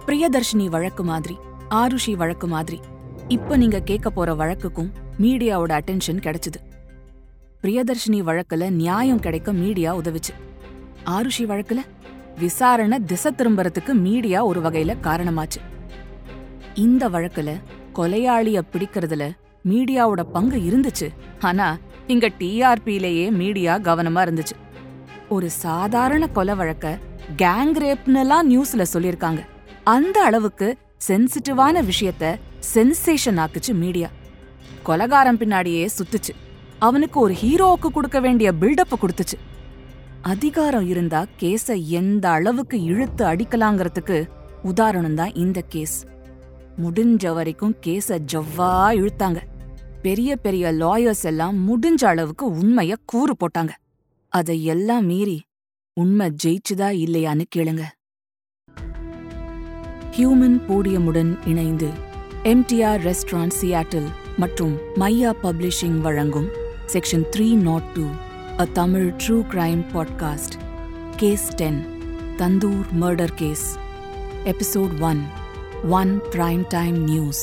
பிரியதர்ஷினி வழக்கு மாதிரி ஆருஷி வழக்கு மாதிரி இப்ப நீங்க கேட்க போற வழக்குக்கும் மீடியாவோட அட்டென்ஷன் கிடைச்சது பிரியதர்ஷினி வழக்குல நியாயம் கிடைக்க மீடியா உதவுச்சு ஆருஷி வழக்குல விசாரணை திசை திரும்புறதுக்கு மீடியா ஒரு வகையில காரணமாச்சு இந்த வழக்குல கொலையாளிய பிடிக்கிறதுல மீடியாவோட பங்கு இருந்துச்சு ஆனா இங்க டிஆர்பியிலேயே மீடியா கவனமா இருந்துச்சு ஒரு சாதாரண கொலை வழக்க கேங் ரேப்னுலாம் நியூஸ்ல சொல்லிருக்காங்க அந்த அளவுக்கு சென்சிட்டிவான விஷயத்த சென்சேஷன் ஆக்குச்சு மீடியா கொலகாரம் பின்னாடியே சுத்துச்சு அவனுக்கு ஒரு ஹீரோவுக்கு கொடுக்க வேண்டிய பில்டப்ப கொடுத்துச்சு அதிகாரம் இருந்தா கேஸ எந்த அளவுக்கு இழுத்து அடிக்கலாங்கிறதுக்கு உதாரணம் தான் இந்த கேஸ் முடிஞ்ச வரைக்கும் கேஸ ஜவ்வா இழுத்தாங்க பெரிய பெரிய லாயர்ஸ் எல்லாம் முடிஞ்ச அளவுக்கு உண்மைய கூறு போட்டாங்க அதை எல்லாம் மீறி உண்மை ஜெயிச்சுதா இல்லையான்னு கேளுங்க ஹியூமன் போடியமுடன் இணைந்து எம்டிஆர் ரெஸ்டாரண்ட் சியாட்டில் மற்றும் மையா பப்ளிஷிங் வழங்கும் section three naught two a Tamil true crime podcast case ten tandoor murder case episode one one prime time news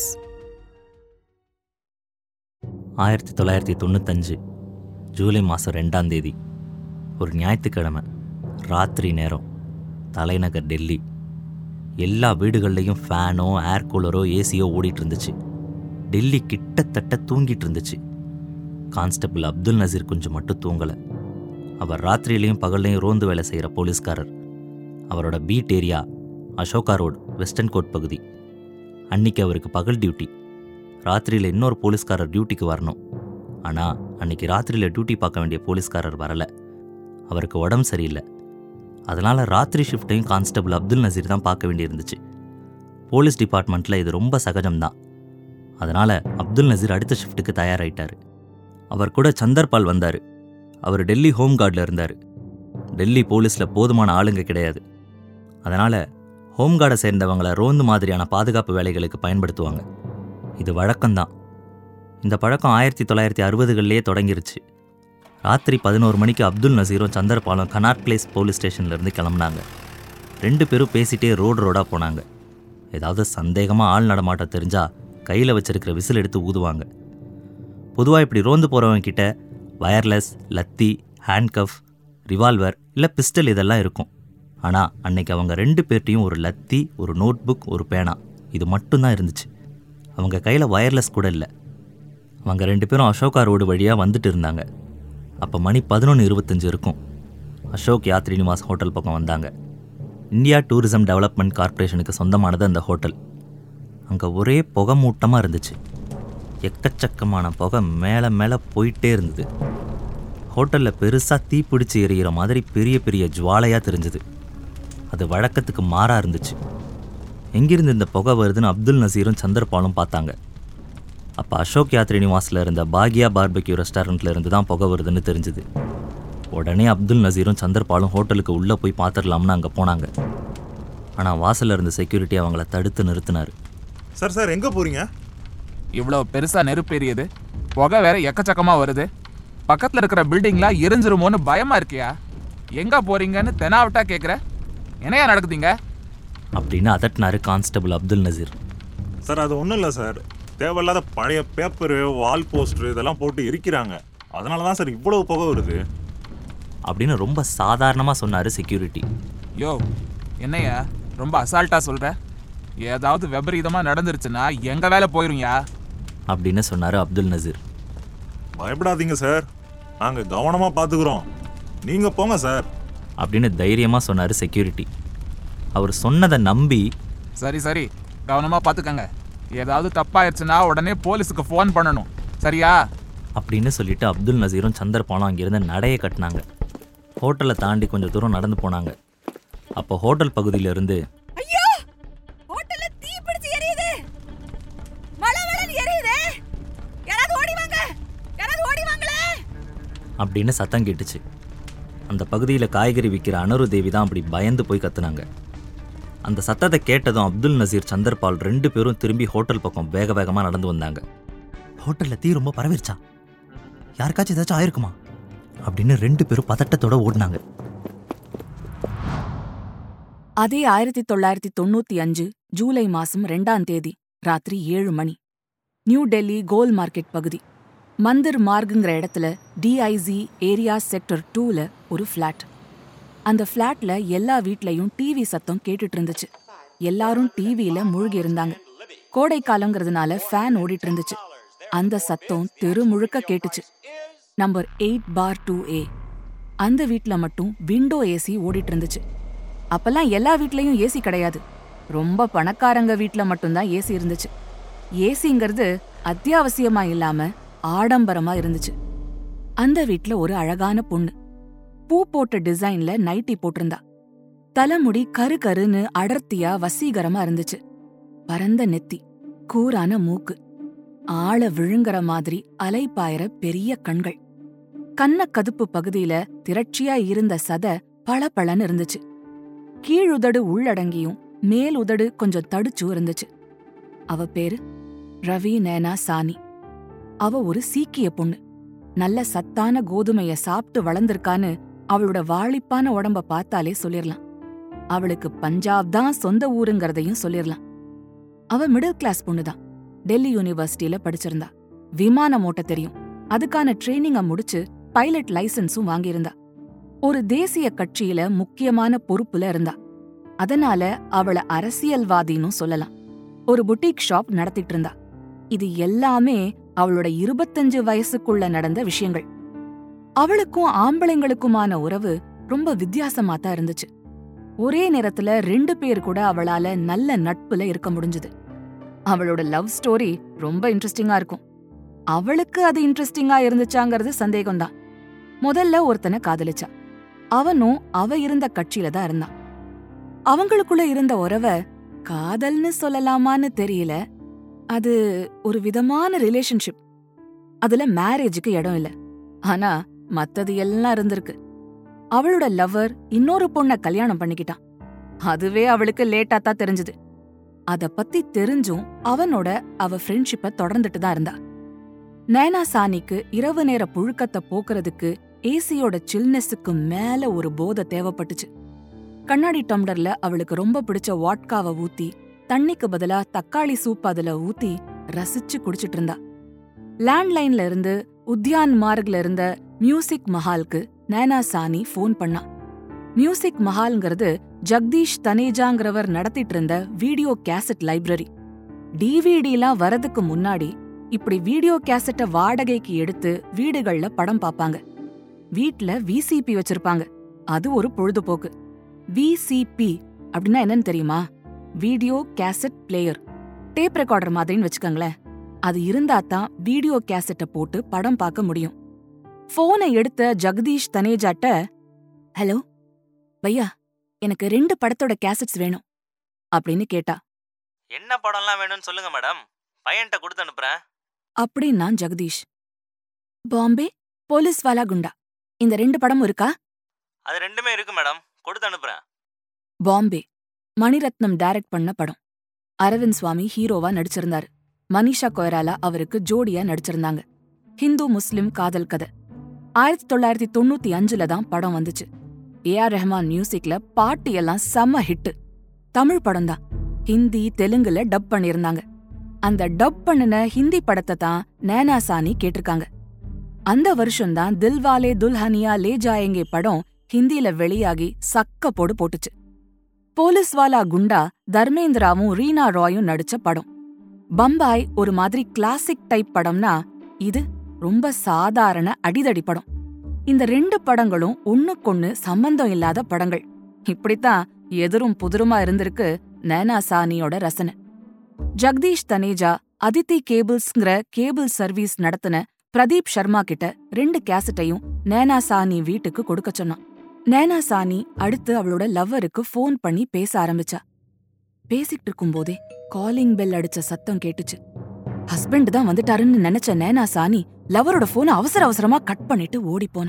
ஆயிரத்தி தொள்ளாயிரத்தி தொண்ணூத்தஞ்சு ஜூலை மாதம் ரெண்டாம் தேதி ஒரு ஞாயிற்றுக்கிழமை ராத்திரி நேரம் தலைநகர் டெல்லி எல்லா வீடுகள்லையும் ஃபேனோ ஏர் கூலரோ ஏசியோ ஓடிட்டு இருந்துச்சு டெல்லி கிட்டத்தட்ட தூங்கிட்டு இருந்துச்சு கான்ஸ்டபிள் அப்துல் நசீர் கொஞ்சம் மட்டும் தூங்கலை அவர் ராத்திரியிலையும் பகல்லையும் ரோந்து வேலை செய்கிற போலீஸ்காரர் அவரோட beat area Ashoka road western court பகுதி அன்னைக்கு அவருக்கு பகல் டியூட்டி ராத்திரியில் இன்னொரு போலீஸ்காரர் டியூட்டிக்கு வரணும் ஆனால் அன்னைக்கு ராத்திரியில் டியூட்டி பார்க்க வேண்டிய போலீஸ்காரர் வரல அவருக்கு உடம்பு சரியில்லை அதனால் ராத்திரி ஷிஃப்ட்டையும் கான்ஸ்டபிள் அப்துல் நசீர் தான் பார்க்க வேண்டியிருந்துச்சு போலீஸ் டிபார்ட்மெண்ட்டில் இது ரொம்ப சகஜம்தான் அதனால் அப்துல் நசீர் அடுத்த ஷிஃப்ட்டுக்கு தயாராயிட்டார் அவர் கூட சந்தர்பால் வந்தார் அவர் டெல்லி ஹோம் கார்டில் இருந்தார் டெல்லி போலீஸில் போதுமான ஆளுங்க கிடையாது அதனால் ஹோம் கார்டை சேர்ந்தவங்கள ரோந்து மாதிரியான பாதுகாப்பு வேலைகளுக்கு பயன்படுத்துவாங்க இது வழக்கம்தான் இந்த பழக்கம் ஆயிரத்தி தொள்ளாயிரத்தி அறுபதுகள்லேயே தொடங்கிருச்சு ராத்திரி பதினோரு மணிக்கு அப்துல் நசீரும் சந்தர்பாலும் கனாட் பிளேஸ் போலீஸ் ஸ்டேஷன்லேருந்து கிளம்புனாங்க ரெண்டு பேரும் பேசிட்டே ரோடு ரோடாக போனாங்க ஏதாவது சந்தேகமாக ஆள் நடமாட்டம் தெரிஞ்சா கையில் வச்சிருக்கிற விசில் எடுத்து ஊதுவாங்க பொதுவாக இப்படி ரோந்து போகிறவங்க கிட்ட வயர்லெஸ் லத்தி ஹேண்ட்கஃப் ரிவால்வர் இல்லை பிஸ்டல் இதெல்லாம் இருக்கும் ஆனால் அன்னைக்கு அவங்க ரெண்டு பேர்ட்டையும் ஒரு லத்தி ஒரு நோட் புக் ஒரு பேனா இது மட்டும்தான் இருந்துச்சு அவங்க கையில் வயர்லெஸ் கூட இல்லை அவங்க ரெண்டு பேரும் அசோகா ரோடு வழியாக வந்துட்டு இருந்தாங்க அப்போ மணி பதினொன்று இருபத்தஞ்சு இருக்கும் அசோக் யாத்ரி நிவாஸ் ஹோட்டல் பக்கம் வந்தாங்க இந்தியா டூரிசம் டெவலப்மெண்ட் கார்ப்பரேஷனுக்கு சொந்தமானது அந்த ஹோட்டல் அங்கே ஒரே புகை மூட்டமாக இருந்துச்சு எக்கச்சக்கமான புகை மேலே மேலே போயிட்டே இருந்தது ஹோட்டலில் பெருசாக தீப்பிடிச்சு எரியிற மாதிரி பெரிய பெரிய ஜுவாலையாக தெரிஞ்சுது அது வழக்கத்துக்கு மாறாக இருந்துச்சு எங்கிருந்து இந்த புகை வருதுன்னு அப்துல் நசீரும் சந்தர்பாலும் பார்த்தாங்க அப்போ அசோக் யாத்ரி நிவாஸில் இருந்த பாகியா பார்பெக்யூ ரெஸ்டாரண்ட்டில் இருந்து தான் புகை வருதுன்னு தெரிஞ்சுது உடனே அப்துல் நசீரும் சந்தர்பாலும் ஹோட்டலுக்கு உள்ளே போய் பார்த்துடலாம்னு அங்கே போனாங்க ஆனால் வாசலில் இருந்த செக்யூரிட்டி அவங்கள தடுத்து நிறுத்தினார் சார் சார் எங்கே போகிறீங்க இவ்வளோ பெருசா நெருப்பு எரியுது புகை வேற எக்கச்சக்கமா வருது பக்கத்துல இருக்கிற பில்டிங்லாம் எரிஞ்சிருமோன்னு பயமா இருக்கியா எங்க போறீங்கன்னு தெனாவட்டா கேக்குற என்னையா நடக்குதுங்க அப்படின்னு அதட்டினாரு கான்ஸ்டபிள் அப்துல் நசீர் சார் அது ஒன்றும் இல்லை சார் தேவையில்லாத பழைய பேப்பரு வால் போஸ்டர் இதெல்லாம் போட்டு எரிக்கிறாங்க அதனால தான் சார் இவ்வளவு புகை வருது அப்படின்னு ரொம்ப சாதாரணமாக சொன்னார் செக்யூரிட்டி யோ என்னையா ரொம்ப அசால்ட்டா சொல்ற ஏதாவது விபரீதமா நடந்துருச்சுன்னா எங்க வேலை போயிரும்யா அப்படின்னு சொன்னார் அப்துல் நசீர் பயப்படாதீங்க சார் நாங்கள் கவனமாக பார்த்துக்குறோம் நீங்கள் போங்க சார் அப்படின்னு தைரியமாக சொன்னார் செக்யூரிட்டி அவர் சொன்னதை நம்பி சரி சரி கவனமா பாத்துக்கங்க ஏதாவது தப்பாயிருச்சுன்னா உடனே போலீஸுக்கு ஃபோன் பண்ணணும் சரியா அப்படின்னு சொல்லிட்டு அப்துல் நசீரும் சந்தர்பாலும் அங்கிருந்து நடைய கட்டினாங்க ஹோட்டலை தாண்டி கொஞ்சம் தூரம் நடந்து போனாங்க அப்போ ஹோட்டல் பகுதியிலிருந்து ஐயோ ஹோட்டல்ல தீ பிடிச்சு எரியுது மழை மழைன்னு எரியுது யாராவது ஓடி வாங்க யாராவது ஓடி வாங்களே அப்படின்னு சத்தம் கேட்டுச்சு அந்த பகுதியில் காய்கறி விற்கிற அனரு தேவி தான் அப்படி பயந்து போய் கத்துனாங்க அந்த சத்தத்தை கேட்டதும் அப்துல் நசீர் சந்தர்பால் ரெண்டு பேரும் திரும்பி ஹோட்டல் பக்கம் வேக வேகமாக நடந்து வந்தாங்க ஹோட்டலில் தீ ரொம்ப பரவிருச்சா யாருக்காச்சும் ஏதாச்சும் ஆயிருக்குமா அப்படின்னு ரெண்டு பேரும் பதட்டத்தோட ஓடினாங்க அதே ஆயிரத்தி தொள்ளாயிரத்தி தொண்ணூத்தி அஞ்சு ஜூலை மாசம் ரெண்டாம் தேதி ராத்திரி ஏழு மணி நியூ டெல்லி கோல் மார்க்கெட் பகுதி மந்திர் மார்க்குங்கிற இடத்துல டிஐசி ஏரியா செக்டர் டூல ஒரு ஃப்ளாட் அந்த ஃப்ளாட்ல எல்லா வீட்லயும் டிவி சத்தம் கேட்டுட்டு இருந்துச்சு எல்லாரும் டிவியில மூழ்கி இருந்தாங்க கோடை காலங்கிறதுனால ஃபேன் ஓடிட்டு இருந்துச்சு அந்த சத்தம் தெரு முழுக்க கேட்டுச்சு number eight bar two A அந்த வீட்ல மட்டும் விண்டோ ஏசி ஓடிட்டு இருந்துச்சு அப்பெல்லாம் எல்லா வீட்லயும் ஏசி கிடையாது ரொம்ப பணக்காரங்க வீட்ல மட்டும்தான் ஏசி இருந்துச்சு ஏசிங்கிறது அத்தியாவசியமா இல்லாம ஆடம்பரமா இருந்துச்சு அந்த வீட்ல ஒரு அழகான பொண்ணு பூ போட்ட டிசைன்ல நைட்டி போட்டிருந்தா தலைமுடி கரு கருன்னு அடர்த்தியா வசீகரமா இருந்துச்சு பரந்த நெத்தி கூரான மூக்கு ஆழ விழுங்குற மாதிரி அலைப்பாயிர பெரிய கண்கள் கன்னக்கதுப்பு பகுதியில திரட்சியா இருந்த சத பளபளன்னு இருந்துச்சு கீழுதடு உள்ளடங்கியும் மேல் உதடு கொஞ்சம் தடிச்சும் இருந்துச்சு அவ பேரு ரவி நேனா சானி அவ ஒரு சீக்கிய பொண்ணு நல்ல சத்தான கோதுமைய சாப்பிட்டு வளர்ந்திருக்கான்னு அவளோட வாளிப்பான உடம்ப பார்த்தாலே சொல்லிரலாம் அவளுக்கு பஞ்சாப் தான் சொந்த ஊருங்கிறதையும் சொல்லிரலாம் அவ மிடில் கிளாஸ் பொண்ணுதான் டெல்லி யூனிவர்சிட்டியில படிச்சிருந்தா விமானம் ஓட்ட தெரியும் அதுக்கான ட்ரைனிங்க முடிச்சு பைலட் லைசன்ஸும் வாங்கியிருந்தா ஒரு தேசிய கட்சியில முக்கியமான பொறுப்புல இருந்தா அதனால அவள அரசியல்வாதின்னு சொல்லலாம் ஒரு புட்டிக் ஷாப் நடத்திட்டு இருந்தா இது எல்லாமே அவளோட இருபத்தஞ்சு வயசுக்குள்ள நடந்த விஷயங்கள் அவளுக்கும் ஆம்பளைங்களுக்குமான உறவு ரொம்ப வித்தியாசமா தான் இருந்துச்சு ஒரே நேரத்துல ரெண்டு பேர் கூட அவளால நல்ல நட்புல இருக்க முடிஞ்சது அவளோட லவ் ஸ்டோரி ரொம்ப இன்ட்ரெஸ்டிங்கா இருக்கும் அவளுக்கு அது இன்ட்ரெஸ்டிங்கா இருந்துச்சாங்கிறது சந்தேகம்தான் முதல்ல ஒருத்தனை காதலிச்சா அவனும் அவ இருந்த கட்சியில தான் இருந்தான் அவங்களுக்குள்ள இருந்த உறவை காதல்னு சொல்லலாமான்னு தெரியல அது ஒரு விதமான ரிலேஷன்ஷிப் அதுல மேரேஜுக்கு இடம் இல்ல ஆனா மத்தது எல்லாம் இருந்திருக்கு அவளோட லவ்வர் இன்னொரு பொண்ண கல்யாணம் பண்ணிக்கிட்டான் அதுவே அவளுக்கு லேட்டா தான் தெரிஞ்சது அத பத்தி தெரிஞ்சும் அவனோட அவ ஃப்ரெண்ட்ஷிப்ப தொடர்ந்துட்டு தான் இருந்தா நயனா சானிக்கு இரவு நேர புழுக்கத்தை போக்குறதுக்கு ஏசியோட சில்னஸுக்கு மேல ஒரு போதை தேவைப்பட்டுச்சு கண்ணாடி டம்ளர்ல அவளுக்கு ரொம்ப பிடிச்ச வாட்காவை ஊத்தி தண்ணிக்கு பதிலா தக்காளி சூப் அதுல ஊத்தி ரசிச்சு குடிச்சிட்டு இருந்தா லேண்ட்லைன்ல இருந்து உத்யான் மார்க்ல இருந்த மியூசிக் மஹாலுக்கு நயனா சானி ஃபோன் பண்ணா மியூசிக் மஹால்ங்கிறது ஜக்தீஷ் தனேஜாங்கிறவர் நடத்திட்டு இருந்த வீடியோ கேசட் லைப்ரரி டிவிடிலாம் வரதுக்கு முன்னாடி இப்படி வீடியோ கேசட்ட வாடகைக்கு எடுத்து வீடுகள்ல படம் பாப்பாங்க வீட்ல விசிபி வச்சிருப்பாங்க அது ஒரு பொழுதுபோக்கு விசிபி அப்படின்னா என்னன்னு தெரியுமா video cassette player tape recorder மாதிரின்னு வச்சுக்கோங்களேன் அது இருந்தா தான் வீடியோ கேசட்டை போட்டு படம் பார்க்க முடியும் போனை எடுத்த ஜெகதீஷ் தனேஜாட்ட ஹலோ பையா எனக்கு ரெண்டு படத்தோட கேசட்ஸ் வேணும் அப்படின்னு கேட்டா என்ன படம்லாம் வேணும்னு சொல்லுங்க மேடம் பையன்கிட்ட கொடுத்து அனுப்புறேன் அப்படின்னா ஜெகதீஷ் பாம்பே போலீஸ் வாலா குண்டா இந்த ரெண்டு படமும் இருக்கா அது ரெண்டுமே இருக்கு மேடம் கொடுத்து அனுப்புறேன் பாம்பே மணிரத்னம் டைரக்ட் பண்ண படம் அரவிந்த் சுவாமி ஹீரோவா நடிச்சிருந்தாரு மனிஷா கொய்ராலா அவருக்கு ஜோடியா நடிச்சிருந்தாங்க ஹிந்து முஸ்லிம் காதல் கதை ஆயிரத்தி தொள்ளாயிரத்தி தொண்ணூத்தி அஞ்சுல தான் படம் வந்துச்சு ஏ ஆர் ரெஹ்மான் மியூசிக்ல பாட்டு எல்லாம் செம்ம ஹிட்டு தமிழ் படம் தான் ஹிந்தி தெலுங்குல டப் பண்ணியிருந்தாங்க அந்த டப் பண்ணின ஹிந்தி படத்தை தான் நேனா சானி கேட்டிருக்காங்க அந்த வருஷம்தான் தில்வாலே துல்ஹனியா லே ஜாயேங்கே படம் ஹிந்தில வெளியாகி சக்க போடு போட்டுச்சு போலீஸ்வாலா குண்டா தர்மேந்திராவும் ரீனா ராயும் நடிச்ச படம் பம்பாய் ஒரு மாதிரி கிளாசிக் டைப் படம்னா இது ரொம்ப சாதாரண அடிதடி படம் இந்த ரெண்டு படங்களும் ஒண்ணுக்கொண்ணு சம்பந்தம் இல்லாத படங்கள் இப்படித்தான் எதிரும் புதிருமா இருந்திருக்கு நேனா சானியோட ரசனை ஜக்தீஷ் தனேஜா அதித்தி கேபிள்ஸ்ங்கிற கேபிள் சர்வீஸ் நடத்தின பிரதீப் சர்மா கிட்ட ரெண்டு கேசட்டையும் நேனா சானி வீட்டுக்கு கொடுக்க சொன்னான் நேனா சானி அடுத்து அவளோட லவ்வருக்கு ஃபோன் பண்ணி பேச ஆரம்பிச்சா பேசிட்டு இருக்கும்போதே காலிங் பெல் அடிச்ச சத்தம் கேட்டுச்சு ஹஸ்பண்ட் தான் வந்துட்டாருன்னு நினைச்ச நேனா சானி லவரோட போனை அவசர அவசரமா கட் பண்ணிட்டு ஓடி போனா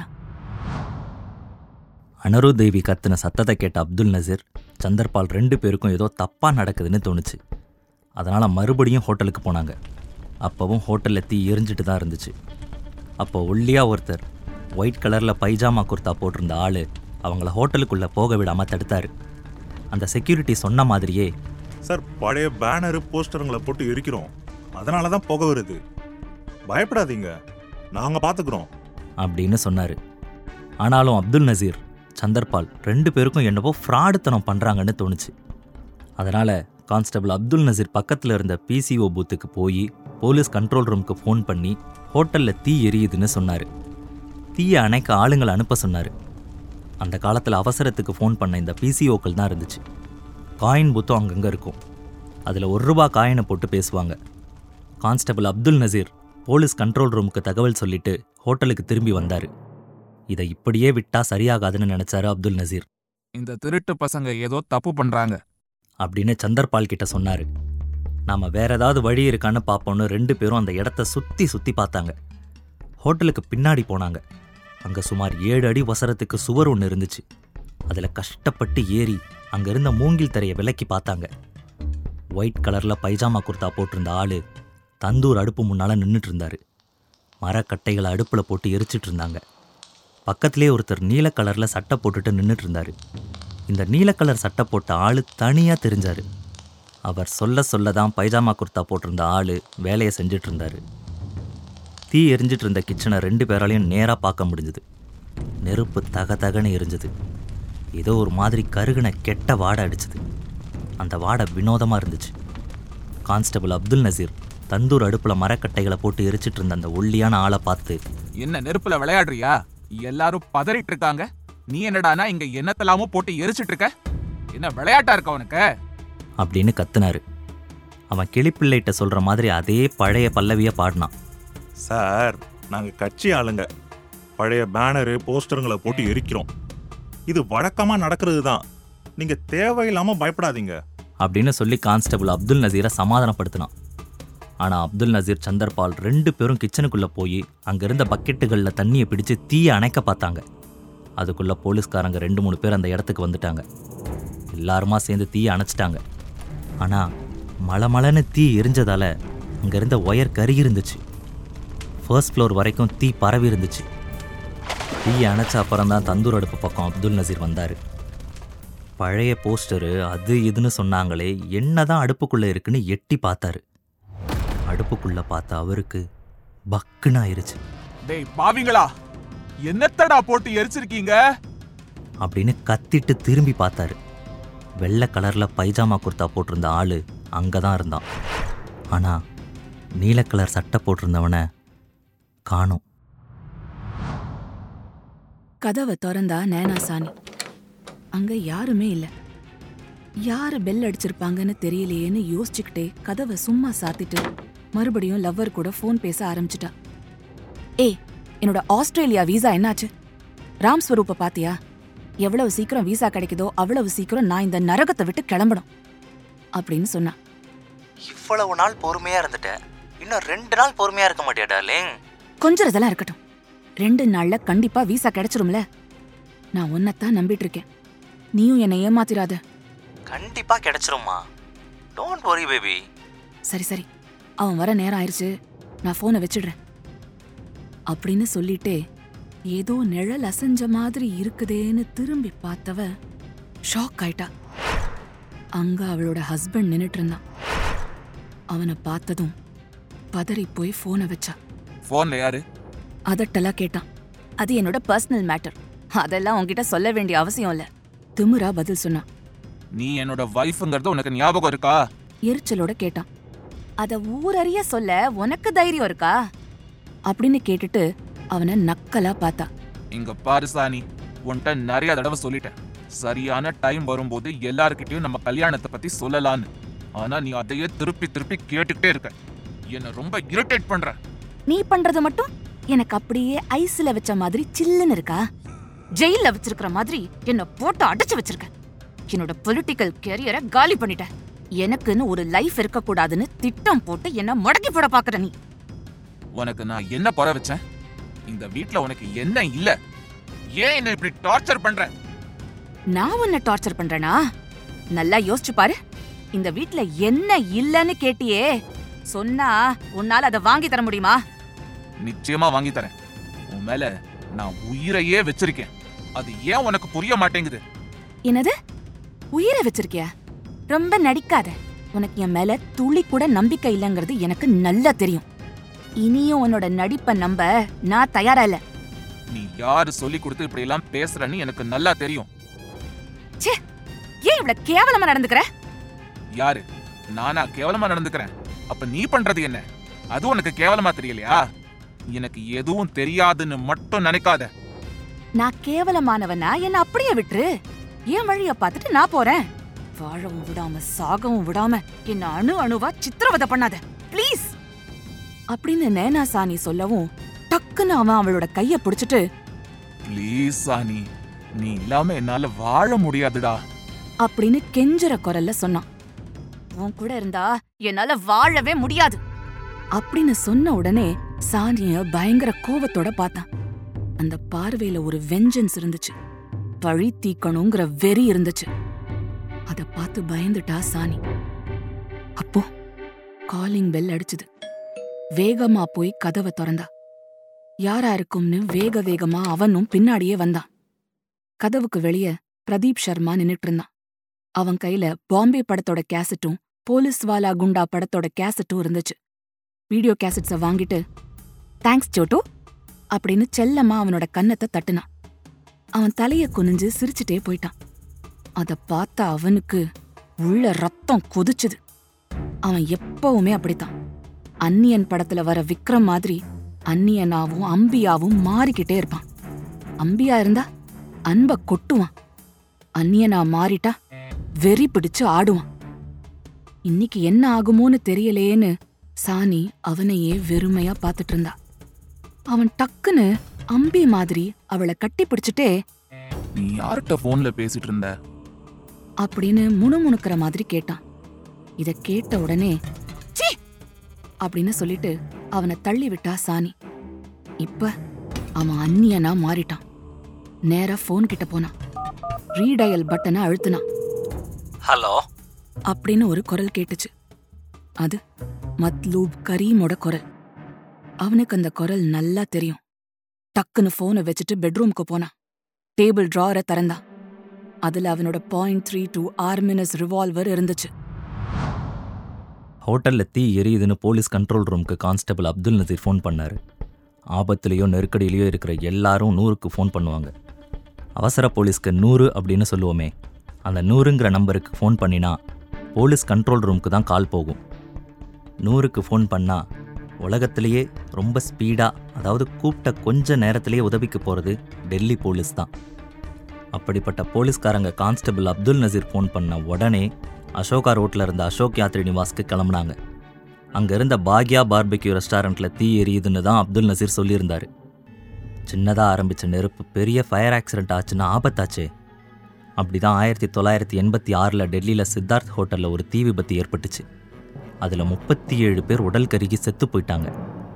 அனரு தேவி கத்துன சத்தத்தை கேட்ட அப்துல் நசீர் சந்தர்பால் ரெண்டு பேருக்கும் ஏதோ தப்பாக நடக்குதுன்னு தோணுச்சு அதனால் மறுபடியும் ஹோட்டலுக்கு போனாங்க அப்போவும் ஹோட்டலில் தீ எரிஞ்சிட்டு தான் இருந்துச்சு அப்போ ஒல்லியாக ஒருத்தர் ஒயிட் கலரில் பைஜாமா குர்தா போட்டிருந்த ஆள் அவங்கள ஹோட்டலுக்குள்ளே போக விடாமல் தடுத்தாரு அந்த செக்யூரிட்டி சொன்ன மாதிரியே சார் பழைய பேனரு போஸ்டருங்களை போட்டு எரிக்கிறோம் அதனால தான் புகை வருது பயப்படாதீங்க நாங்கள் பார்த்துக்குறோம் அப்படின்னு சொன்னார் ஆனாலும் அப்துல் நசீர் சந்தர்பால் ரெண்டு பேருக்கும் என்னவோ ஃப்ராடுத்தனம் பண்ணுறாங்கன்னு தோணுச்சு அதனால் கான்ஸ்டபிள் அப்துல் நசீர் பக்கத்தில் இருந்த பிசிஓ பூத்துக்கு போய் போலீஸ் கண்ட்ரோல் ரூமுக்கு ஃபோன் பண்ணி ஹோட்டலில் தீ எரியுதுன்னு சொன்னார் தீயை அணைக்க ஆளுங்களை அனுப்ப சொன்னார் அந்த காலத்தில் அவசரத்துக்கு ஃபோன் பண்ண இந்த பிசிஓக்கள் தான் இருந்துச்சு காயின் பூத்தும் அங்கங்கே இருக்கும் அதில் ஒரு ரூபா காயினை போட்டு பேசுவாங்க constable Abdul Nasir police control ரூமுக்கு தகவல் சொல்லிட்டு ஹோட்டலுக்கு திரும்பி வந்தார் இதை இப்படியே விட்டா சரியாகாதுன்னு நினைச்சாரு அப்துல் நசீர் இந்த திருட்டு பசங்க ஏதோ தப்பு பண்றாங்க அப்படின்னு சந்தர்பால் கிட்ட சொன்னாரு நாம வேற ஏதாவது வழி இருக்கான்னு பார்ப்போம்னு ரெண்டு பேரும் அந்த இடத்த சுத்தி சுத்தி பார்த்தாங்க ஹோட்டலுக்கு பின்னாடி போனாங்க அங்க சுமார் ஏழு அடி வசரத்துக்கு சுவர் ஒன்று இருந்துச்சு அதுல கஷ்டப்பட்டு ஏறி அங்க இருந்த மூங்கில் தரையை விலக்கி பார்த்தாங்க ஒயிட் கலர்ல பைஜாமா குர்தா போட்டிருந்த ஆளு தந்தூர் அடுப்பு முன்னால நின்றுட்டு இருந்தாரு மரக்கட்டைகளை அடுப்புல போட்டு எரிச்சிட்டு இருந்தாங்க பக்கத்திலே ஒருத்தர் நீல கலர்ல சட்டை போட்டுட்டு நின்றுட்டு இருந்தாரு இந்த நீல கலர் சட்டை போட்ட ஆளு தனியா தெரிஞ்சாரு அவர் சொல்ல சொல்ல தான் பைஜாமா குர்தா போட்டிருந்த ஆளு வேலையை செஞ்சுட்டு இருந்தாரு தீ எரிஞ்சிட்டு இருந்த கிச்சனை ரெண்டு பேராலையும் நேராக பார்க்க முடிஞ்சுது நெருப்பு தக தகன்னு எரிஞ்சுது ஏதோ ஒரு மாதிரி கருகின கெட்ட வாடை அடிச்சுது அந்த வாடை வினோதமாக இருந்துச்சு கான்ஸ்டபிள் அப்துல் நசீர் தந்தூர் அடுப்பில் மரக்கட்டைகளை போட்டு எரிச்சிட்டு இருந்த அந்த ஒல்லியான ஆளை பார்த்து என்ன நெருப்புல விளையாடுறியா எல்லாரும் பதறிட்டு இருக்காங்க நீ என்னடானா இங்க என்னத்தெல்லாமோ போட்டு எரிச்சிட்டு இருக்க என்ன விளையாட்டா இருக்க உனக்கு அப்படின்னு கத்துனாரு அவன் கிளிப்பிள்ளைகிட்ட சொல்கிற மாதிரி அதே பழைய பல்லவியை பாடினான் சார் நாங்கள் கட்சி ஆளுங்க பழைய பேனரு போஸ்டருங்களை போட்டு எரிக்கிறோம் இது வழக்கமாக நடக்கிறது தான் நீங்கள் தேவையில்லாமல் பயப்படாதீங்க அப்படின்னு சொல்லி கான்ஸ்டபிள் அப்துல் நசீரை சமாதானப்படுத்தினான் ஆனால் அப்துல் நசீர் சந்தர்பால் ரெண்டு பேரும் கிச்சனுக்குள்ளே போய் அங்கே இருந்த பக்கெட்டுகளில் தண்ணியை பிடிச்சு தீயை அணைக்க பார்த்தாங்க அதுக்குள்ளே போலீஸ்காரங்க ரெண்டு மூணு பேர் அந்த இடத்துக்கு வந்துட்டாங்க எல்லாருமா சேர்ந்து தீயை அணைச்சிட்டாங்க ஆனால் மலமலன்னு தீ எரிஞ்சதால அங்கே இருந்த ஒயர் கருகி இருந்துச்சு ஃபர்ஸ்ட் ஃப்ளோர் வரைக்கும் தீ பரவி இருந்துச்சு தீயை அணைச்ச அப்புறம் தான் தந்தூர் அடுப்பு பக்கம் அப்துல் நசீர் வந்தார் பழைய போஸ்டரு அது இதுன்னு சொன்னாங்களே என்னதான் அடுப்புக்குள்ள இருக்குன்னு எட்டி பார்த்தாரு அடுப்புக்குள்ள பார்த்த அவருக்கு பக்குன்னு ஆயிருச்சு டேய் பாவிங்களா என்னத்தடா போட்டு எரிச்சிருக்கீங்க அப்படின்னு கத்திட்டு திரும்பி பார்த்தாரு வெள்ளை கலர்ல பைஜாமா குர்தா போட்டிருந்த ஆளு அங்கதான் இருந்தான் ஆனா நீல கலர் சட்டை போட்டிருந்தவனை காணோம் கதவை திறந்தா நேனா சாணி அங்க யாருமே இல்ல யாரு பெல் அடிச்சிருப்பாங்கன்னு தெரியலையேன்னு யோசிச்சுக்கிட்டே கதவை சும்மா சாத்திட்டு மறுபடியும் லவ்வர் கூட ஃபோன் பேச ஆரம்பிச்சிட்டா ஏய் என்னோட ஆஸ்திரேலியா வீசா என்னாச்சு ராம் ஸ்வரூப்ப பாத்தியா எவ்வளவு சீக்கிரம் வீசா கிடைக்குதோ அவ்வளவு சீக்கிரம் நான் இந்த நரகத்தை விட்டு கிளம்பணும் அப்படின்னு சொன்னா இவ்வளவு நாள் பொறுமையா இருந்துட்டேன் இன்னும் ரெண்டு நாள் பொறுமையா இருக்க மாட்டியா டார்லிங் கொஞ்சம் இருக்கட்டும் ரெண்டு நாள்ல கண்டிப்பா வீசா கிடைச்சிரும்ல நான் உன்னைத்தான் நம்பிட்டு இருக்கேன் நீயும் என்னை ஏமாத்திராத கண்டிப்பா கிடைச்சிரும்மா டோன்ட் worry பேபி சரி சரி அவன் வர நேரம் ஆயிருச்சு நான் ஃபோனை வச்சிடுறேன் அப்படின்னு சொல்லிட்டே ஏதோ நிழல் அசைஞ்ச மாதிரி இருக்குதேன்னு திரும்பி பார்த்தவ ஷாக் ஆயிட்டா அங்க அவளோட ஹஸ்பண்ட் நின்னுட்டு இருந்தான் அவனை பார்த்ததும் பதறி போய் ஃபோனை வச்சா போன்ல யாரு அதட்டலா கேட்டான் அது என்னோட பர்சனல் மேட்டர் அதெல்லாம் உன்கிட்ட சொல்ல வேண்டிய அவசியம் இல்ல திமிரா பதில் சொன்னான் நீ என்னோட வைஃப்ங்கிறது உனக்கு ஞாபகம் இருக்கா எரிச்சலோட கேட்டான் அத ஊரறிய சொல்ல உனக்கு தைரியம் இருக்கா அப்படின்னு கேட்டுட்டு அவனை நக்கலா பார்த்தா இங்க பாரு சாணி உன்கிட்ட நிறைய தடவை சொல்லிட்டேன் சரியான டைம் வரும்போது எல்லார்கிட்டயும் நம்ம கல்யாணத்தை பத்தி சொல்லலான்னு ஆனா நீ அதையே திருப்பி திருப்பி கேட்டுக்கிட்டே இருக்க என்ன ரொம்ப இரிட்டேட் பண்ற நீ பண்றது மட்டும் எனக்கு அப்படியே ஐஸ்ல வச்ச மாதிரி சில்லுன்னு இருக்கா ஜெயில வச்சிருக்கிற மாதிரி என்ன போட்டு அடைச்சு வச்சிருக்க என்னோட பொலிட்டிக்கல் கேரியரை காலி பண்ணிட்ட எனக்குன்னு ஒரு லைஃப் இருக்க கூடாதுன்னு திட்டம் போட்டு என்ன முடக்கி போட பாக்குற நீ உனக்கு நான் என்ன குறை வச்சேன் இந்த வீட்ல உனக்கு என்ன இல்ல ஏன் என்ன இப்படி டார்ச்சர் பண்ற நான் உன்னை டார்ச்சர் பண்றேனா நல்லா யோசிச்சு பாரு இந்த வீட்ல என்ன இல்லன்னு கேட்டியே சொன்னா உன்னால அதை வாங்கி தர முடியுமா நிச்சயமா வாங்கி தரேன் உன் மேல நான் உயிரையே வச்சிருக்கேன் அது ஏன் உனக்கு புரிய மாட்டேங்குது என்னது உயிர உயிரை வச்சிருக்கிய ரொம்ப நடிக்காத உனக்கு என் மேல துளி கூட நம்பிக்கை இல்லைங்கிறது எனக்கு நல்லா தெரியும் இனியும் உன்னோட நடிப்பை நம்ப நான் தயாரா இல்ல நீ யாரு சொல்லி கொடுத்து இப்படி எல்லாம் பேசுறன்னு எனக்கு நல்லா தெரியும் ச்சே ஏன் இவ்வளவு கேவலமா நடந்துக்கிற யாரு நானா கேவலமா நடந்துக்கிறேன் அப்ப நீ பண்றது என்ன அது உனக்கு கேவலமா தெரியலையா எனக்கு எதுவும் தெரியாதுன்னு மட்டும் நினைக்காத நான் கேவலமானவனா என்ன அப்படியே விட்டுரு என் வழிய பார்த்துட்டு நான் போறேன் வாழவும் விடாம சாகவும் விடாம என்ன அணு அணுவா சித்திரவதை பண்ணாத ப்ளீஸ் அப்படின்னு நேனா சாணி சொல்லவும் டக்குன்னு அவன் அவளோட கைய பிடிச்சிட்டு ப்ளீஸ் சானி நீ இல்லாம என்னால வாழ முடியாதுடா அப்படின்னு கெஞ்சுற குரல்ல சொன்னான் உன் கூட இருந்தா என்னால வாழவே முடியாது அப்படின்னு சொன்ன உடனே சானிய பயங்கர கோவத்தோட பார்த்தான் அந்த பார்வையில ஒரு வெஞ்சன்ஸ் இருந்துச்சு பழி தீக்கணுங்கிற வெறி இருந்துச்சு அத பார்த்து பயந்துட்டா சாணி அப்போ காலிங் பெல் அடிச்சுது வேகமா போய் கதவை திறந்தா யாரா இருக்கும்னு வேக வேகமா அவனும் பின்னாடியே வந்தான் கதவுக்கு வெளிய பிரதீப் சர்மா நின்னுட்டு இருந்தான் அவன் கையில பாம்பே படத்தோட கேசட்டும் போலீஸ் வாலா குண்டா படத்தோட கேசட்டும் இருந்துச்சு வீடியோ கேசட்ஸ வாங்கிட்டு தேங்க்ஸ் சோட்டு அப்படின்னு செல்லமா அவனோட கன்னத்தை தட்டுனான் அவன் தலைய குனிஞ்சு சிரிச்சுட்டே போயிட்டான் அத பார்த்த அவனுக்கு உள்ள ரத்தம் கொதிச்சுது அவன் எப்பவுமே அப்படித்தான் அந்நியன் படத்துல வர விக்ரம் மாதிரி அந்நியனாவும் அம்பியாவும் மாறிக்கிட்டே இருப்பான் அம்பியா இருந்தா அன்ப கொட்டுவான் அந்நியனா மாறிட்டா வெறி பிடிச்சு ஆடுவான் இன்னைக்கு என்ன ஆகுமோன்னு தெரியலையேன்னு சாணி அவனையே வெறுமையா பார்த்துட்டு இருந்தா அவன் டக்குன்னு அம்பி மாதிரி அவளை கட்டி பிடிச்சிட்டே நீ யார்கிட்ட போன்ல பேசிட்டு இருந்த அப்படின்னு முணுமுணுக்கிற மாதிரி கேட்டான் இத கேட்ட உடனே சீ அப்படின்னு சொல்லிட்டு அவனை தள்ளி விட்டா சாணி இப்ப அவன் அந்நியனா மாறிட்டான் நேரா ஃபோன் கிட்ட போனான் ரீடயல் பட்டனை அழுத்துனான் ஹலோ அப்படின்னு ஒரு குரல் கேட்டுச்சு அது மத்லூப் கரீமோட குரல் அவனுக்கு அந்த குரல் நல்லா தெரியும் டக்குன்னு ஃபோனை வச்சுட்டு பெட்ரூம்க்கு போனான் டேபிள் ட்ராரை திறந்தான் அதுல அவனோட point three two Arminius revolver இருந்துச்சு ஹோட்டலில் தீ எரியுதுன்னு போலீஸ் கண்ட்ரோல் ரூமுக்கு கான்ஸ்டபிள் அப்துல் நசீர் ஃபோன் பண்ணார் ஆபத்துலேயோ நெருக்கடியிலையோ இருக்கிற எல்லாரும் நூறுக்கு ஃபோன் பண்ணுவாங்க அவசர போலீஸ்க்கு நூறு அப்படின்னு சொல்லுவோமே அந்த நூறுங்கிற நம்பருக்கு ஃபோன் பண்ணினா போலீஸ் கண்ட்ரோல் ரூமுக்கு தான் கால் போகும் நூறுக்கு ஃபோன் பண்ணால் உலகத்திலேயே ரொம்ப ஸ்பீடாக அதாவது கூப்பிட்ட கொஞ்ச நேரத்திலேயே உதவிக்கு போகிறது டெல்லி போலீஸ் தான் அப்படிப்பட்ட போலீஸ்காரங்க கான்ஸ்டபிள் அப்துல் நசீர் ஃபோன் பண்ண உடனே அசோகா ரோட்டில் இருந்த அசோக் யாத்ரி நிவாஸ்க்கு கிளம்புனாங்க அங்கே இருந்த பாக்யா பார்பெக்யூ ரெஸ்டாரண்ட்டில் தீ எரியுதுன்னு தான் அப்துல் நசீர் சொல்லியிருந்தார் சின்னதாக ஆரம்பித்த நெருப்பு பெரிய ஃபயர் ஆக்சிடென்ட் ஆச்சுன்னா ஆபத்தாச்சே அப்படி தான் ஆயிரத்தி தொள்ளாயிரத்தி எண்பத்தி ஆறில் டெல்லியில் சித்தார்த் ஹோட்டலில் ஒரு தீ விபத்து ஏற்பட்டுச்சு அதில் முப்பத்தி ஏழு பேர் உடல் கருகி செத்து போயிட்டாங்க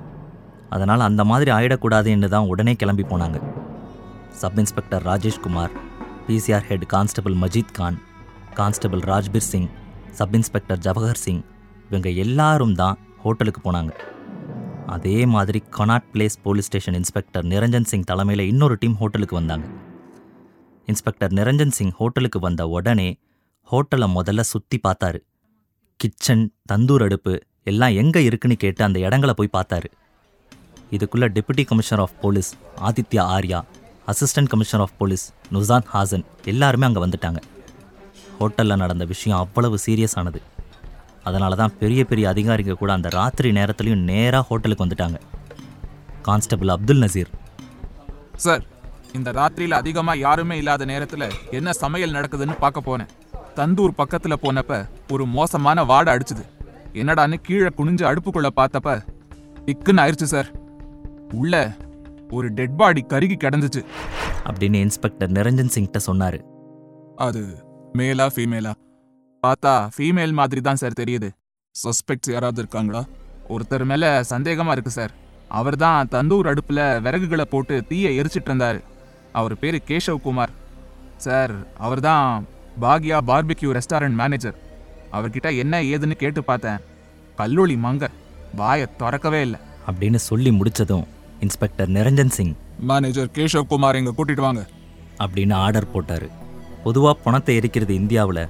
அதனால் அந்த மாதிரி ஆயிடக்கூடாதுன்னு தான் உடனே கிளம்பி போனாங்க sub inspector Rajesh Kumar PCR head constable Majid Khan constable Rajbir Singh sub inspector Jawahar Singh இவங்க எல்லாரும் தான் ஹோட்டலுக்கு போனாங்க அதே மாதிரி Connaught Place police station inspector Niranjan Singh தலைமையில் இன்னொரு டீம் ஹோட்டலுக்கு வந்தாங்க இன்ஸ்பெக்டர் நிரஞ்சன் சிங் ஹோட்டலுக்கு வந்த உடனே ஹோட்டலை முதல்ல சுற்றி பார்த்தாரு கிச்சன் தந்தூர் அடுப்பு எல்லாம் எங்கே இருக்குன்னு கேட்டு அந்த இடங்களை போய் பார்த்தாரு இதுக்குள்ள deputy commissioner of police Aditya Arya assistant commissioner of police Nusan Hassan எல்லாருமே அங்கே வந்துட்டாங்க ஹோட்டலில் நடந்த விஷயம் அவ்வளவு சீரியஸ் ஆனது அதனால தான் பெரிய பெரிய அதிகாரிங்க கூட அந்த ராத்திரி நேரத்துலையும் நேராக ஹோட்டலுக்கு வந்துட்டாங்க கான்ஸ்டபிள் அப்துல் நசீர் சார் இந்த ராத்திரியில அதிகமா யாருமே இல்லாத நேரத்துல என்ன சமையல் நடக்குதுன்னு பார்க்க போனேன் தந்தூர் பக்கத்துல போனப்ப ஒரு மோசமான வாடை அடிச்சுது என்னடான்னு கீழே குனிஞ்சு அடுப்புக்குள்ள பார்த்தப்ப இக்குன்னு ஆயிடுச்சு சார் உள்ள ஒரு டெட் பாடி கருகி கிடந்துச்சு அப்படின்னு இன்ஸ்பெக்டர் நிரஞ்சன் சிங்கிட்ட சொன்னார் அது மேலா ஃபீமேலா பார்த்தா ஃபீமேல் மாதிரி தான் சார் தெரியுது சஸ்பெக்ட்ஸ் யாராவது இருக்காங்களா ஒருத்தர் மேல சந்தேகமா இருக்கு சார் அவர் தான் தந்தூர் அடுப்புல விறகுகளை போட்டு தீயை எரிச்சிட்டு இருந்தாரு அவர் பேரு கேஷவ் குமார் சார் அவர் தான் பாக்யா பார்பிக்யூ ரெஸ்டாரண்ட் மேனேஜர் அவர்கிட்ட என்ன ஏதுன்னு கேட்டு பார்த்தேன் கல்லூலி மங்க வாயை திறக்கவே இல்லை அப்படின்னு சொல்லி முடிச்சதும் இன்ஸ்பெக்டர் நிரஞ்சன் சிங் மேனேஜர் கேஷவ் குமார் எங்க கூட்டிட்டு வாங்க அப்படின்னு ஆர்டர் போட்டார் பொதுவாக பணத்தை எரிக்கிறது இந்தியாவில்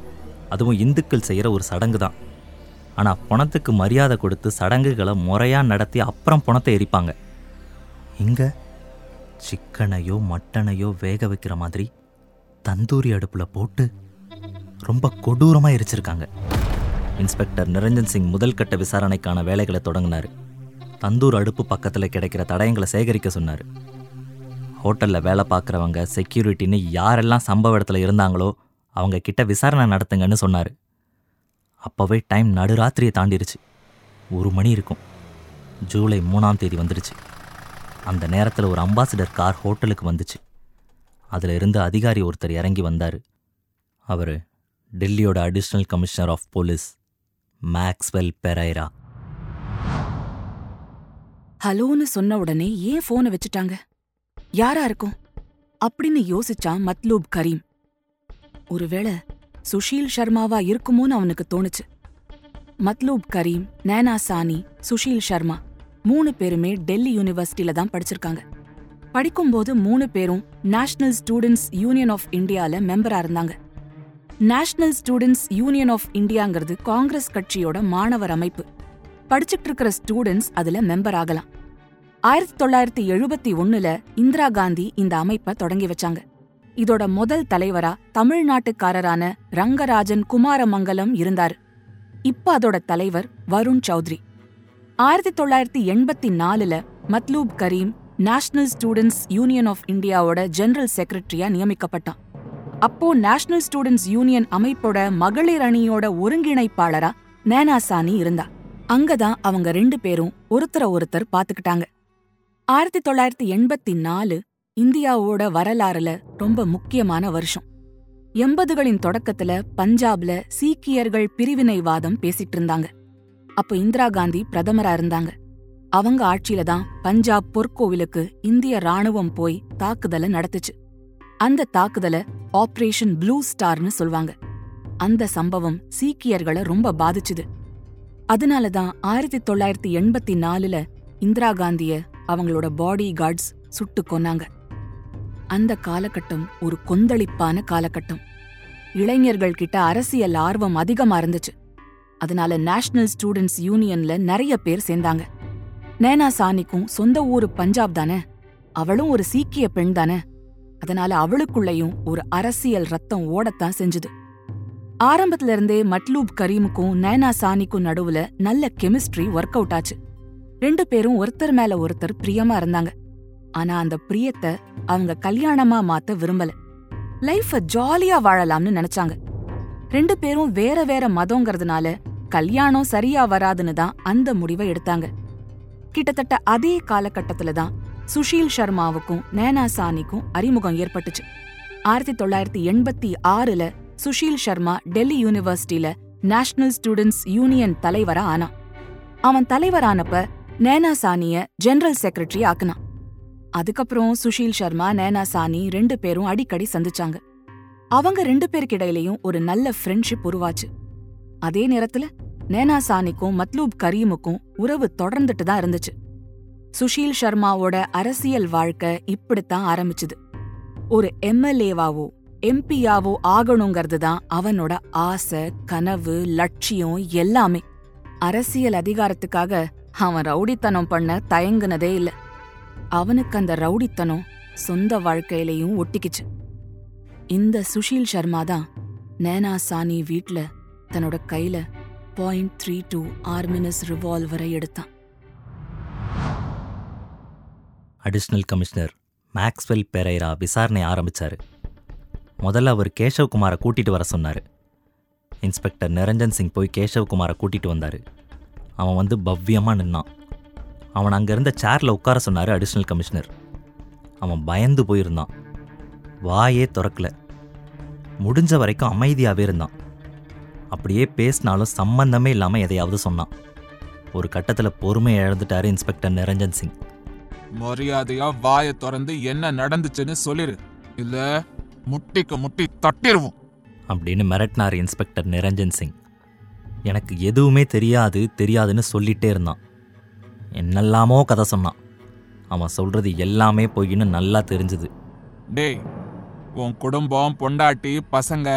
அதுவும் இந்துக்கள் செய்கிற ஒரு சடங்கு தான் ஆனால் பணத்துக்கு மரியாதை கொடுத்து சடங்குகளை முறையாக நடத்தி அப்புறம் பணத்தை எரிப்பாங்க இங்கே சிக்கனையோ மட்டனையோ வேக வைக்கிற மாதிரி தந்தூரி அடுப்பில் போட்டு ரொம்ப கொடூரமாக எரிச்சிருக்காங்க இன்ஸ்பெக்டர் நிரஞ்சன் சிங் முதல் கட்ட விசாரணைக்கான வேலைகளை தொடங்கினார் தந்தூர் அடுப்பு பக்கத்தில் கிடைக்கிற தடயங்களை சேகரிக்க சொன்னார் ஹோட்டலில் வேலை பார்க்குறவங்க செக்யூரிட்டின்னு யாரெல்லாம் சம்பவ இடத்துல இருந்தாங்களோ அவங்க கிட்ட விசாரணை நடத்துங்கன்னு சொன்னார் அப்போவே டைம் நடுராத்திரியை தாண்டிருச்சு ஒரு மணி இருக்கும் ஜூலை மூணாம் தேதி வந்துருச்சு அந்த நேரத்தில் ஒரு அம்பாசிடர் கார் ஹோட்டலுக்கு வந்துச்சு அதில் இருந்து அதிகாரி ஒருத்தர் இறங்கி வந்தார் அவர் டெல்லியோட additional commissioner of police Maxwell Pereira ஹலோன்னு சொன்ன உடனே ஏன் போனை வச்சுட்டாங்க யாரா இருக்கும் அப்படின்னு யோசிச்சான் மத்லூப் கரீம் ஒருவேளை சுஷீல் சர்மாவா இருக்குமோன்னு அவனுக்கு தோணுச்சு மத்லூப் கரீம் நேனா சானி சுஷீல் சர்மா மூணு பேருமே டெல்லி யூனிவர்சிட்டியில தான் படிச்சிருக்காங்க படிக்கும்போது மூணு பேரும் நேஷனல் ஸ்டூடெண்ட்ஸ் யூனியன் ஆஃப் இந்தியால மெம்பரா இருந்தாங்க நேஷனல் ஸ்டூடெண்ட்ஸ் யூனியன் ஆஃப் இந்தியாங்கிறது காங்கிரஸ் கட்சியோட மாணவர் அமைப்பு படிச்சுட்டு இருக்கிற ஸ்டூடெண்ட்ஸ் அதுல மெம்பர் ஆகலாம் ஆயிரத்தி தொள்ளாயிரத்தி எழுபத்தி ஒண்ணுல இந்திரா காந்தி இந்த அமைப்பை தொடங்கி வச்சாங்க இதோட முதல் தலைவரா தமிழ்நாட்டுக்காரரான ரங்கராஜன் குமாரமங்கலம் இருந்தாரு இப்ப அதோட தலைவர் வருண் சௌத்ரி ஆயிரத்தி தொள்ளாயிரத்தி எண்பத்தி நாலுல Matloob Karim national students union of இந்தியாவோட ஜெனரல் செக்ரட்டரியா நியமிக்கப்பட்டான் அப்போ நேஷனல் ஸ்டூடெண்ட்ஸ் யூனியன் அமைப்போட மகளிர் அணியோட ஒருங்கிணைப்பாளரா நேனாசானி இருந்தா அங்கதான் அவங்க ரெண்டு பேரும் ஒருத்தர ஒருத்தர் பாத்துக்கிட்டாங்க ஆயிரத்தி தொள்ளாயிரத்தி எண்பத்தி நாலு இந்தியாவோட வரலாறுல ரொம்ப முக்கியமான வருஷம் எண்பதுகளின் தொடக்கத்துல பஞ்சாப்ல சீக்கியர்கள் பிரிவினைவாதம் பேசிட்டு இருந்தாங்க அப்ப இந்திரா காந்தி பிரதமரா இருந்தாங்க அவங்க ஆட்சியில தான் பஞ்சாப் பொற்கோவிலுக்கு இந்திய ராணுவம் போய் தாக்குதலை நடத்துச்சு அந்த தாக்குதல ஆபரேஷன் ப்ளூ ஸ்டார்னு சொல்வாங்க அந்த சம்பவம் சீக்கியர்களை ரொம்ப பாதிச்சுது அதனால தான் ஆயிரத்தி தொள்ளாயிரத்தி எண்பத்தி நாலுல இந்திரா காந்திய அவங்களோட பாடி கார்ட்ஸ் சுட்டு கொன்னாங்க அந்த காலகட்டம் ஒரு கொந்தளிப்பான காலகட்டம் இளைஞர்கள் கிட்ட அரசியல் ஆர்வம் அதிகமா இருந்துச்சு அதனால நேஷனல் ஸ்டூடெண்ட்ஸ் யூனியன்ல நிறைய பேர் சேர்ந்தாங்க நேனா சானிக்கும் சொந்த ஊரு பஞ்சாப் தானே அவளும் ஒரு சீக்கிய பெண் தானே அதனால அவளுக்குள்ளயும் ஒரு அரசியல் ரத்தம் ஓடத்தான் செஞ்சுது ஆரம்பத்துல இருந்தே மட்லூப் கரீமுக்கும் நயனா சானிக்கும் நடுவுல நல்ல கெமிஸ்ட்ரி ஒர்க் அவுட் ஆச்சு ரெண்டு பேரும் ஒருத்தர் மேல ஒருத்தர் பிரியமா இருந்தாங்க ஆனா அந்த பிரியத்தை அவங்க கல்யாணமா மாத்த விரும்பல லைஃப ஜாலியா வாழலாம்னு நினைச்சாங்க ரெண்டு பேரும் வேற வேற மதங்கிறதுனால கல்யாணம் சரியா வராதுன்னு தான் அந்த முடிவை எடுத்தாங்க கிட்டத்தட்ட அதே காலகட்டத்துல தான் சுஷீல் சர்மாவுக்கும் நேனா சானிக்கும் அறிமுகம் ஏற்பட்டுச்சு ஆயிரத்தி தொள்ளாயிரத்தி எண்பத்தி ஆறுல சுஷீல் சர்மா டெல்லி யூனிவர்சிட்டியில நேஷனல் ஸ்டூடெண்ட்ஸ் யூனியன் தலைவரா ஆனான் அவன் தலைவரானப்ப நேனா சானிய ஜெனரல் செக்ரட்டரி ஆக்குனான் அதுக்கப்புறம் சுஷீல் சர்மா நேனா சானி ரெண்டு பேரும் அடிக்கடி சந்திச்சாங்க அவங்க ரெண்டு பேருக்கு இடையிலயும் ஒரு நல்ல ஃப்ரெண்ட்ஷிப் உருவாச்சு அதே நேரத்துல நேனா சானிக்கும் மத்லூப் கரீமுக்கும் உறவு தொடர்ந்துட்டு தான் இருந்துச்சு சுஷீல் சர்மாவோட அரசியல் வாழ்க்கை இப்படித்தான் ஆரம்பிச்சுது ஒரு எம்எல்ஏவாவோ எம்பியாவோ ஆகணுங்கிறது தான் அவனோட ஆசை கனவு லட்சியம் எல்லாமே அரசியல் அதிகாரத்துக்காக அவன் ரவுடித்தனம் பண்ண தயங்குனதே இல்ல அவனுக்கு அந்த ரவுடித்தனம் சொந்த வாழ்க்கையிலையும் ஒட்டிக்கிச்சு இந்த சுஷீல் சர்மா தான் நேனா சானி வீட்ல தன்னோட கையில பாயிண்ட் த்ரீ டூ ஆர்மினஸ் ரிவால்வரை எடுத்தான் அடிஷ்னல் கமிஷனர் மேக்ஸ்வெல் பெரைரா விசாரணை ஆரம்பிச்சாரு முதல்ல அவர் கேஷவ்குமாரை கூட்டிட்டு வர சொன்னார் இன்ஸ்பெக்டர் நிரஞ்சன் சிங் போய் கேஷவ்குமாரை கூட்டிட்டு வந்தார் அவன் வந்து பவ்யமாக நின்னான் அவன் அங்கே இருந்த சேரில் உட்கார சொன்னார் அடிஷ்னல் கமிஷனர் அவன் பயந்து போயிருந்தான் வாயே திறக்கல முடிஞ்ச வரைக்கும் அமைதியாகவே இருந்தான் அப்படியே பேசினாலும் சம்பந்தமே இல்லாமல் எதையாவது சொன்னான் ஒரு கட்டத்தில் பொறுமை இழந்துட்டாரு இன்ஸ்பெக்டர் நிரஞ்சன் சிங் மரியாதையா வாயை திறந்து என்ன நடந்துச்சுன்னு சொல்லிரு இல்ல முட்டிக்கு முட்டி தட்டிருவோம் அப்படின்னு மிரட்டினார் இன்ஸ்பெக்டர் நிரஞ்சன் சிங் எனக்கு எதுவுமே தெரியாது தெரியாதுன்னு சொல்லிட்டே இருந்தான் என்னெல்லாமோ கதை சொன்னான் அவன் சொல்றது எல்லாமே பொய்ன்னு நல்லா தெரிஞ்சுது டேய் உன் குடும்பம் பொண்டாட்டி பசங்க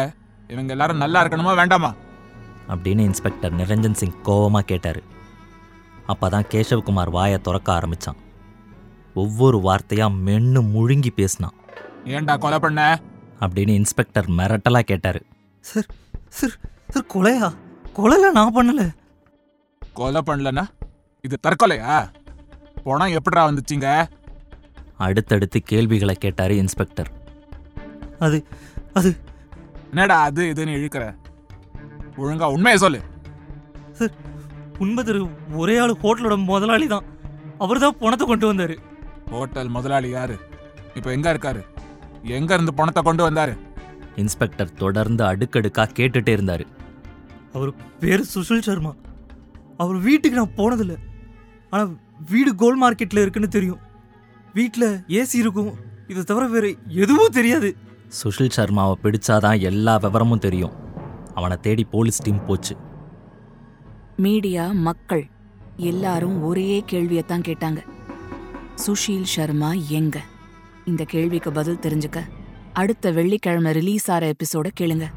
இவங்க எல்லாரும் நல்லா இருக்கணுமா வேண்டாமா அப்படின்னு இன்ஸ்பெக்டர் நிரஞ்சன் சிங் கோவமாக கேட்டார் அப்போ தான் கேசவகுமார் வாயை திறக்க ஆரம்பித்தான் ஒவ்வொரு வார்த்தையாக மென்னு முழுங்கி பேசினான் ஏன்டா கொலை பண்ண அப்படின்னு இன்ஸ்பெக்டர் மிரட்டலாக கேட்டார் சார் சார் சார் கொலையா கொலைலாம் நான் பண்ணலை கொலை பண்ணலனா இது தற்கொலையா பணம் எப்படிடா வந்துச்சுங்க அடுத்தடுத்து கேள்விகளை கேட்டார் இன்ஸ்பெக்டர் அது அது என்னடா அது இதுன்னு இழுக்கிற ஒழுங்கா உண்மையை சொல்லு சார் உண்மை திரு ஒரே ஆள் ஹோட்டலோட முதலாளி தான் அவர் தான் பணத்தை கொண்டு வந்தார் ஹோட்டல் முதலாளி யாரு இப்போ எங்க இருக்காரு எங்க இருந்து பணத்தை கொண்டு வந்தாரு இன்ஸ்பெக்டர் தொடர்ந்து அடுக்கடுக்காக கேட்டுட்டே இருந்தார் அவர் பேர் சுஷில் சர்மா அவர் வீட்டுக்கு நான் போனதில்லை ஆனால் வீடு கோல் மார்க்கெட்டில் இருக்குன்னு தெரியும் வீட்டில் ஏசி இருக்கும் இதை தவிர வேறு எதுவும் தெரியாது சுஷில் சர்மாவை பிடிச்சாதான் எல்லா விவரமும் தெரியும் அவனை தேடி போலீஸ் டீம் போச்சு மீடியா மக்கள் எல்லாரும் ஒரே கேள்வியத்தான் கேட்டாங்க சுஷீல் சர்மா எங்க இந்த கேள்விக்கு பதில் தெரிஞ்சுக்க அடுத்த வெள்ளிக்கிழமை ரிலீஸ் ஆற எபிசோட கேளுங்க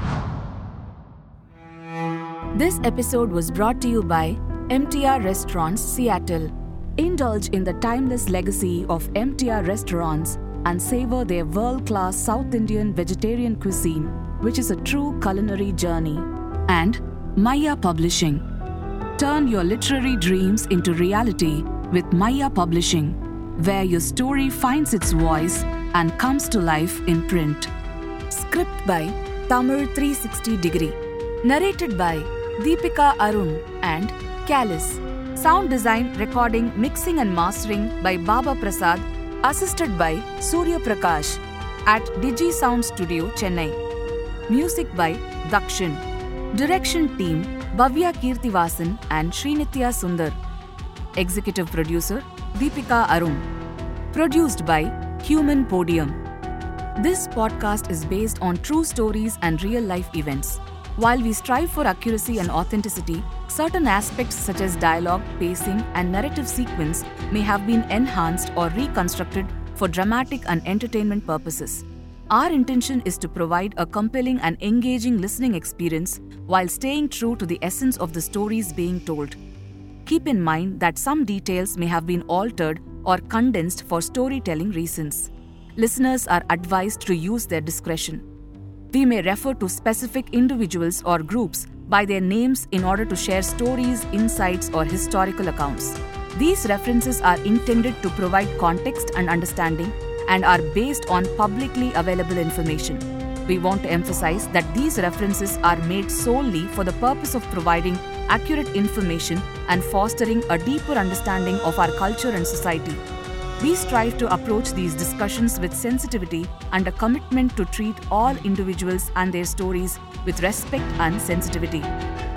This episode was brought to you by MTR Restaurants Seattle. Indulge in the timeless legacy of MTR restaurants and savor their world class South Indian vegetarian cuisine, which is a true culinary journey. And Maya Publishing. Turn your literary dreams into reality with Maya Publishing, where your story finds its voice and comes to life in print. Script by Tamil 360 Degree. Narrated by Deepika Arun and Callus. Sound design, recording, mixing, and mastering by Baba Prasad, assisted by Surya Prakash at Digi Sound Studio, Chennai. Music by Dakshin. Direction team Bhavya Kirtivasan and Srinitya Sundar. Executive producer Deepika Arun. Produced by Human Podium. This podcast is based on true stories and real life events. While we strive for accuracy and authenticity, certain aspects such as dialogue, pacing, and narrative sequence may have been enhanced or reconstructed for dramatic and entertainment purposes. Our intention is to provide a compelling and engaging listening experience while staying true to the essence of the stories being told. Keep in mind that some details may have been altered or condensed for storytelling reasons. Listeners are advised to use their discretion. We may refer to specific individuals or groups by their names in order to share stories, insights, or historical accounts. These references are intended to provide context and understanding and are based on publicly available information. We want to emphasize that these references are made solely for the purpose of providing accurate information and fostering a deeper understanding of our culture and society. We strive to approach these discussions with sensitivity and a commitment to treat all individuals and their stories with respect and sensitivity.